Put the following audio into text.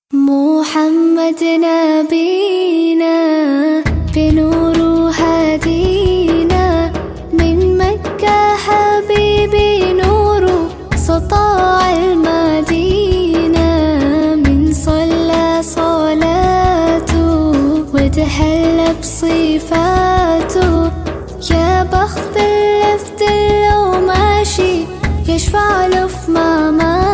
محمد نبينا بنور هدينا من مكة حبيبي نور سطاع المدينة من صلى صلاته وتحلى بصفاته يا بخت اللي في لو ماشي يشفع له في مماته